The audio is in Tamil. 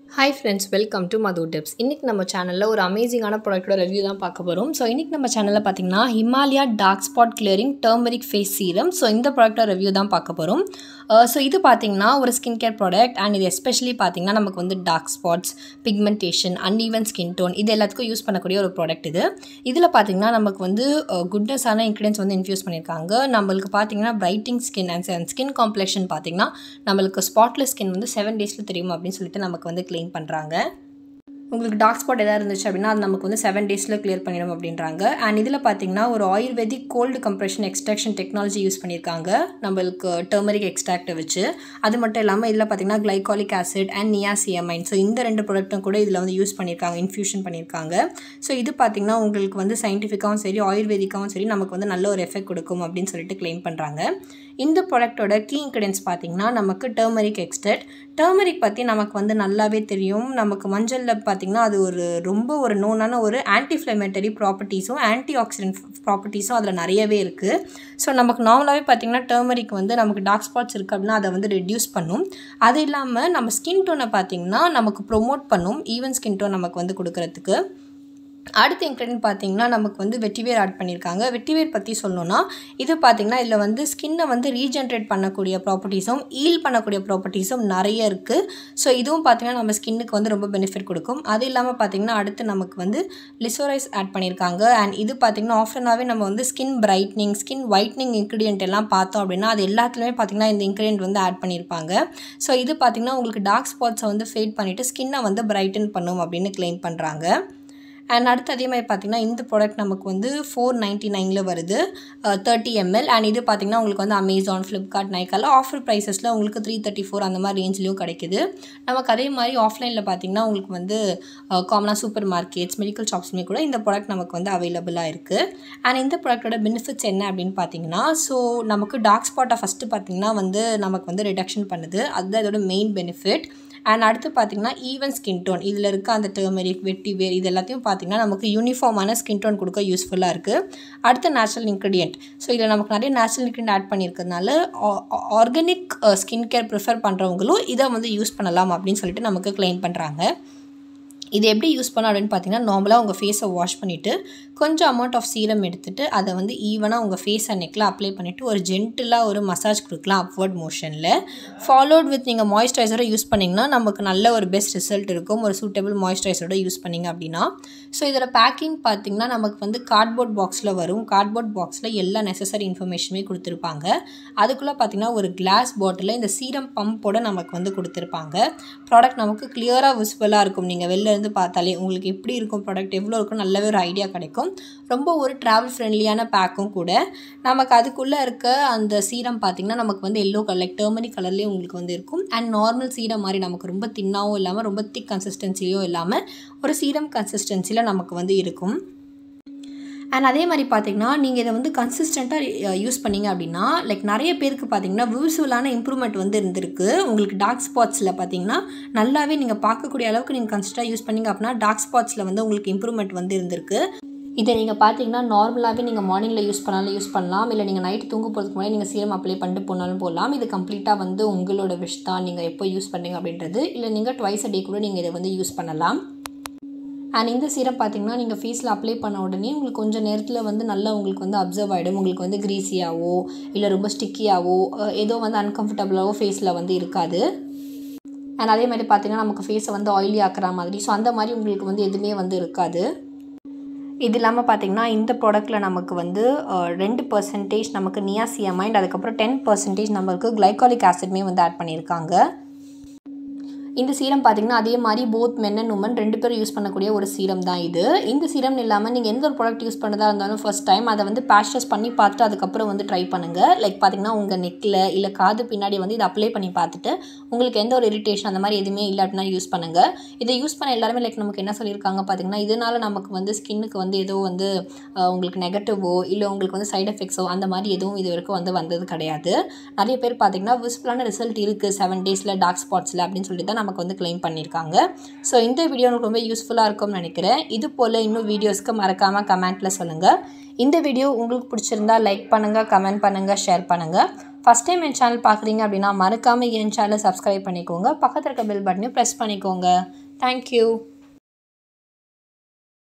hi friends welcome to Madhu tips இன்றைக்கி நம்ம சேனலில் ஒரு அமேசிங்கான ப்ராடக்ட்டோட ரிவ்யூ தான் பார்க்க போகிறோம் ஸோ இன்றைக்கி நம்ம சேனலில் பார்த்தீங்கன்னா Himalaya dark spot clearing turmeric face serum so இந்த ப்ராடக்ட்டோட ரிவ்யூ தான் பார்க்க போகிறோம் ஸோ இது பார்த்தீங்கன்னா ஒரு ஸ்கின் கேர் ப்ராடக்ட் அண்ட் இது எஸ்பெஷலி பார்த்தீங்கன்னா நமக்கு வந்து dark spots pigmentation uneven skin tone இது எல்லாத்துக்கும் யூஸ் பண்ணக்கூடிய ஒரு ப்ராடக்ட் இது இதில் பார்த்தீங்கன்னா நமக்கு வந்து குட்னஸான இன்க்ரீடியன்ஸ் வந்து இன்ஃபியூஸ் பண்ணியிருக்காங்க நம்மளுக்கு பார்த்தீங்கன்னா brightening skin and skin complexion பார்த்தீங்கன்னா நம்மளுக்கு ஸ்பாட்லெஸ் ஸ்கின் வந்து செவன் டேஸில் தெரியும் அப்படின்னு சொல்லிட்டு நமக்கு வந்து க்ளைம் பண்ணுறாங்க உங்களுக்கு டார்க் ஸ்பாட் எதாவது இருந்துச்சு அப்படின்னா அது நமக்கு வந்து செவன் டேஸில் கிளியர் பண்ணிடும் அப்படின்றாங்க அண்ட் இதில் பார்த்தீங்கன்னா ஒரு ayurvedic cold compression extraction technology use பண்ணியிருக்காங்க நம்மளுக்கு டர்மரிக் எக்ஸ்ட்ராக்டை வச்சு அது மட்டும் இல்லாமல் இதில் பார்த்தீங்கன்னா glycolic acid and niacinamide so இந்த ரெண்டு ப்ராடக்ட்டும் கூட இதில் வந்து யூஸ் பண்ணியிருக்காங்க இன்ஃபியூஷன் பண்ணியிருக்காங்க ஸோ இது பார்த்தீங்கன்னா உங்களுக்கு வந்து சயின்டிஃபிக்காகவும் சரி ஆயுர்வேதிக்காகவும் சரி நமக்கு வந்து நல்ல ஒரு எஃபெக்ட் கொடுக்கும் அப்படின்னு சொல்லிட்டு கிளைம் பண்ணுறாங்க இந்த ப்ராடக்ட்டோட கீ இன்க்ரீடியன்ஸ் பார்த்தீங்கன்னா நமக்கு டர்மரிக் எக்ஸ்ட்ரட் டர்மரிக் பற்றி நமக்கு வந்து நல்லாவே தெரியும் நமக்கு மஞ்சளில் பார்த்திங்கன்னா அது ஒரு ரொம்ப ஒரு நோனான ஒரு ஆன்டிஃப்ளமேட்டரி ப்ராப்பர்ட்டிஸும் ஆன்டி ஆக்சிடென்ட் ப்ராப்பர்ட்டிஸும் அதில் நிறையவே இருக்குது ஸோ நமக்கு நார்மலாகவே பார்த்திங்கன்னா டர்மரிக் வந்து நமக்கு டார்க் ஸ்பாட்ஸ் இருக்குது அப்படின்னா அதை வந்து ரெடியூஸ் பண்ணும் அது இல்லாமல் நம்ம ஸ்கின் டோனை பார்த்திங்கன்னா நமக்கு ப்ரொமோட் பண்ணும் ஈவன் ஸ்கின் டோன் நமக்கு வந்து கொடுக்கறதுக்கு அடுத்த இன்க்ரீடியன்ட் பார்த்தீங்கன்னா நமக்கு வந்து வெட்டிவேர் ஆட் பண்ணியிருக்காங்க வெட்டிவேர் பற்றி சொல்லணும்னா இது பார்த்திங்கன்னா இதில் வந்து ஸ்கின்னை வந்து ரீஜென்ரேட் பண்ணக்கூடிய ப்ராப்பர்ட்டிஸும் ஈல் பண்ணக்கூடிய ப்ராப்பர்ட்டிஸும் நிறைய இருக்குது ஸோ இதுவும் பார்த்திங்கன்னா நம்ம ஸ்கின்னுக்கு வந்து ரொம்ப பெனிஃபிட் கொடுக்கும் அது இல்லாமல் பார்த்திங்கன்னா அடுத்து நமக்கு வந்து லிசோரைஸ் ஆட் பண்ணியிருக்காங்க அண்ட் இது பார்த்திங்கன்னா ஆஃப்டனாகவே நம்ம வந்து skin brightening skin whitening ingredient எல்லாம் பார்த்தோம் அப்படின்னா அது எல்லாத்துலேயுமே பார்த்திங்கன்னா இந்த இன்க்ரீடியன்ட் வந்து ஆட் பண்ணியிருப்பாங்க ஸோ இது பார்த்திங்கன்னா உங்களுக்கு டார்க் ஸ்பாட்ஸை வந்து ஃபேட் பண்ணிவிட்டு ஸ்கின்னை வந்து பிரைட்டன் பண்ணும் அப்படின்னு கிளைம் பண்ணுறாங்க அண்ட் அடுத்து அதே மாதிரி பார்த்திங்கன்னா இந்த ப்ராடக்ட் நமக்கு வந்து ஃபோர் நைன்ட்டி நைனில் வருது தேர்ட்டி எம்எல் அண்ட் இது பார்த்திங்கன்னா உங்களுக்கு வந்து அமேசான் ஃப்ளிப்கார்ட் நைக்கால ஆஃபர் ப்ரைஸஸில் உங்களுக்கு த்ரீ தேர்ட்டி ஃபோர் அந்த மாதிரி ரேஞ்ச்லேயும் கிடைக்குது நமக்கு அதே மாதிரி ஆஃப்லைனில் பார்த்திங்கன்னா உங்களுக்கு வந்து காமனாக சூப்பர் மார்க்கெட்ஸ் மெடிக்கல் ஷாப்ஸ்மே கூட இந்த ப்ராடக்ட் நமக்கு வந்து அவைலபிளாக இருக்குது அண்ட் இந்த ப்ராடக்ட்டோட பெனிஃபிட்ஸ் என்ன அப்படின்னு பார்த்தீங்கன்னா ஸோ நமக்கு டார்க் ஸ்பாட்டை ஃபஸ்ட்டு பார்த்திங்கன்னா வந்து நமக்கு வந்து ரிடக்ஷன் பண்ணுது அதுதான் இதோட மெயின் பெனிஃபிட் அண்ட் அடுத்து பார்த்திங்கன்னா ஈவன் ஸ்கின் டோன் இதில் இருக்க அந்த டர்மரிக் வெட்டி வேர் இது எல்லாத்தையும் பார்த்திங்கன்னா நமக்கு யூனிஃபார்மான ஸ்கின் டோன் கொடுக்க யூஸ்ஃபுல்லாக இருக்குது அடுத்த நேச்சுரல் இன்க்ரீடியன்ட் ஸோ இதில் நமக்கு நிறைய நேச்சுரல் இன்க்ரீடியன்ட் ஆட் பண்ணியிருக்கிறதுனால ஆர்கானிக் ஸ்கின் கேர் ப்ரிஃபர் பண்ணுறவங்களும் இதை வந்து யூஸ் பண்ணலாம் அப்படின்னு சொல்லிட்டு நமக்கு கிளைம் பண்ணுறாங்க இது எப்படி யூஸ் பண்ண அப்படின்னு பார்த்தீங்கன்னா நார்மலாக உங்கள் ஃபேஸை வாஷ் பண்ணிவிட்டு கொஞ்சம் அமௌண்ட் ஆஃப் சீரம் எடுத்துகிட்டு அதை வந்து ஈவனாக உங்கள் ஃபேஸ் அண்ட் நெக்கில் அப்ளை பண்ணிவிட்டு ஒரு ஜென்டிலாக ஒரு மசாஜ் கொடுக்கலாம் அப்வர்ட் மோஷனில் ஃபாலோட் வித் நீங்கள் மாய்ஸ்சரைசரை யூஸ் பண்ணிங்கன்னா நமக்கு நல்ல ஒரு பெஸ்ட் ரிசல்ட் இருக்கும் ஒரு சூட்டபிள் மாய்ஸ்சரைசரோட யூஸ் பண்ணிங்க அப்படின்னா ஸோ இதோட பேக்கிங் பார்த்திங்கன்னா நமக்கு வந்து கார்ட்போர்ட் பாக்ஸில் வரும் கார்ட்போர்ட் பாக்ஸில் எல்லா நெசசரி இன்ஃபர்மேஷனுமே கொடுத்துருப்பாங்க அதுக்குள்ளே பார்த்திங்கன்னா ஒரு கிளாஸ் பாட்டிலில் இந்த சீரம் பம்போட நமக்கு வந்து கொடுத்துருப்பாங்க ப்ராடக்ட் நமக்கு கிளியராக விசிபிளாக இருக்கும் நீங்கள் வெளில இருந்து பார்த்தாலே உங்களுக்கு எப்படி இருக்கும் ப்ராடக்ட் எவ்வளோ இருக்கும் நல்லாவே ஒரு ஐடியா கிடைக்கும் ரொம்ப ஒரு ட்ராவல் ஃப்ரெண்ட்லியான பேக்கும் கூட நமக்கு அதுக்குள்ளே இருக்க அந்த சீரம் பார்த்திங்கன்னா நமக்கு வந்து எல்லோ கலர் லைக் டர்மரிக் கலர்லேயே உங்களுக்கு வந்து இருக்கும் அண்ட் நார்மல் சீரம் மாதிரி நமக்கு ரொம்ப தின்னாகவும் இல்லாமல் ரொம்ப திக் கன்சிஸ்டன்சிலையும் இல்லாமல் ஒரு சீரம் கன்சிஸ்டன்சியில் நமக்கு வந்து இருக்கும் அண்ட் அதே மாதிரி பார்த்தீங்கன்னா நீங்கள் இதை வந்து கன்சிஸ்டண்ட்டாக யூஸ் பண்ணிங்க அப்படின்னா லைக் நிறைய பேருக்கு பார்த்தீங்கன்னா விசுவலான இம்ப்ரூவ்மெண்ட் வந்து இருந்திருக்கு உங்களுக்கு டார்க் ஸ்பாட்ஸில் பார்த்தீங்கன்னா நல்லாவே நீங்கள் பார்க்கக்கூடிய அளவுக்கு நீங்கள் கன்சிஸ்டாக யூஸ் பண்ணிங்க அப்படின்னா டார்க் ஸ்பாட்ஸில் வந்து உங்களுக்கு இம்ப்ரூவ்மெண்ட் வந்து இருந்திருக்கு இதை நீங்கள் பார்த்தீங்கன்னா நார்மலாகவே நீங்கள் மார்னிங்கில் யூஸ் பண்ணாலும் யூஸ் பண்ணலாம் இல்லை நீங்கள் நைட்டு தூங்க போகிறதுக்கு முன்னாடி நீங்கள் சீரம் அப்ளை பண்ணிட்டு போனாலும் போகலாம் இது கம்ப்ளீட்டாக வந்து உங்களோட விஷ் தான் நீங்கள் எப்போ யூஸ் பண்ணுங்க அப்படின்றது இல்லை நீங்கள் ட்வைஸ் அ டே கூட நீங்கள் இதை வந்து யூஸ் பண்ணலாம் அண்ட் இந்த சீரம் பார்த்தீங்கன்னா நீங்கள் ஃபேஸில் அப்ளை பண்ண உடனே உங்களுக்கு கொஞ்சம் நேரத்தில் வந்து நல்லா உங்களுக்கு வந்து அப்சர்வ் ஆகிடும் உங்களுக்கு வந்து க்ரீஸியாவோ இல்லை ரொம்ப ஸ்டிக்கியாவோ ஏதோ வந்து அன்கம்ஃபர்டபுளாகவோ ஃபேஸில் வந்து இருக்காது அண்ட் அதே மாதிரி பார்த்தீங்கன்னா நமக்கு ஃபேஸை வந்து ஆயிலி ஆக்குற மாதிரி ஸோ அந்த மாதிரி உங்களுக்கு வந்து எதுவுமே வந்து இருக்காது இது இல்லாமல் பார்த்திங்கன்னா இந்த ப்ராடக்ட்டில் நமக்கு வந்து ரெண்டு பர்சன்டேஜ் நமக்கு நியாசியமைண்ட் அதுக்கப்புறம் டென் பர்சன்டேஜ் நமக்கு கிளைகாலிக் ஆசிட்மே வந்து ஆட் பண்ணியிருக்காங்க இந்த சீரம் பார்த்திங்கன்னா அதே மாதிரி போத் மென் அண்ட் உமன் ரெண்டு பேரும் யூஸ் பண்ணக்கூடிய ஒரு சீரம் தான் இது இந்த சீரம் இல்லாமல் நீங்கள் எந்த ஒரு ப்ராடக்ட் யூஸ் பண்ணதா இருந்தாலும் ஃபஸ்ட் டைம் அதை வந்து பேஷஸ் பண்ணி பார்த்துட்டு அதுக்கப்புறம் வந்து ட்ரை பண்ணுங்கள் லைக் பார்த்திங்கன்னா உங்கள் நெக்கில் இல்லை காது பின்னாடி வந்து இதை அப்ளை பண்ணி பார்த்துட்டு உங்களுக்கு எந்த ஒரு இரிட்டேஷன் அந்த மாதிரி எதுவுமே இல்லாட்டினா யூஸ் பண்ணுங்கள் இதை யூஸ் பண்ண எல்லாருமே லைக் நமக்கு என்ன சொல்லியிருக்காங்க பார்த்திங்கன்னா இதனால் நமக்கு வந்து ஸ்கின்னுக்கு வந்து ஏதோ வந்து உங்களுக்கு நெகட்டிவோ இல்லை உங்களுக்கு வந்து சைட் எஃபெக்ட்ஸோ அந்த மாதிரி எதுவும் இது வரைக்கும் வந்து வந்தது கிடையாது நிறைய பேர் பார்த்திங்கன்னா விசிபிளான ரிசல்ட் இருக்குது செவன் டேஸில் டார்க் ஸ்பாட்ஸில் அப்படின்னு சொல்லி தான் நமக்கு வந்து கிளைம் பண்ணியிருக்காங்க ஸோ இந்த வீடியோ உங்களுக்கு ரொம்ப யூஸ்ஃபுல்லாக இருக்கும்னு நினைக்கிறேன் இது போல் இன்னும் வீடியோஸ்க்கு மறக்காமல் கமெண்ட்டில் சொல்லுங்கள் இந்த வீடியோ உங்களுக்கு பிடிச்சிருந்தா லைக் பண்ணுங்கள் கமெண்ட் பண்ணுங்கள் ஷேர் பண்ணுங்கள் ஃபஸ்ட் டைம் என் சேனல் பார்க்குறீங்க அப்படின்னா மறக்காமல் என் சேனலை சப்ஸ்கிரைப் பண்ணிக்கோங்க பக்கத்தில் இருக்க பெல் பட்டனையும் ப்ரெஸ் பண்ணிக்கோங்க தேங்க்யூ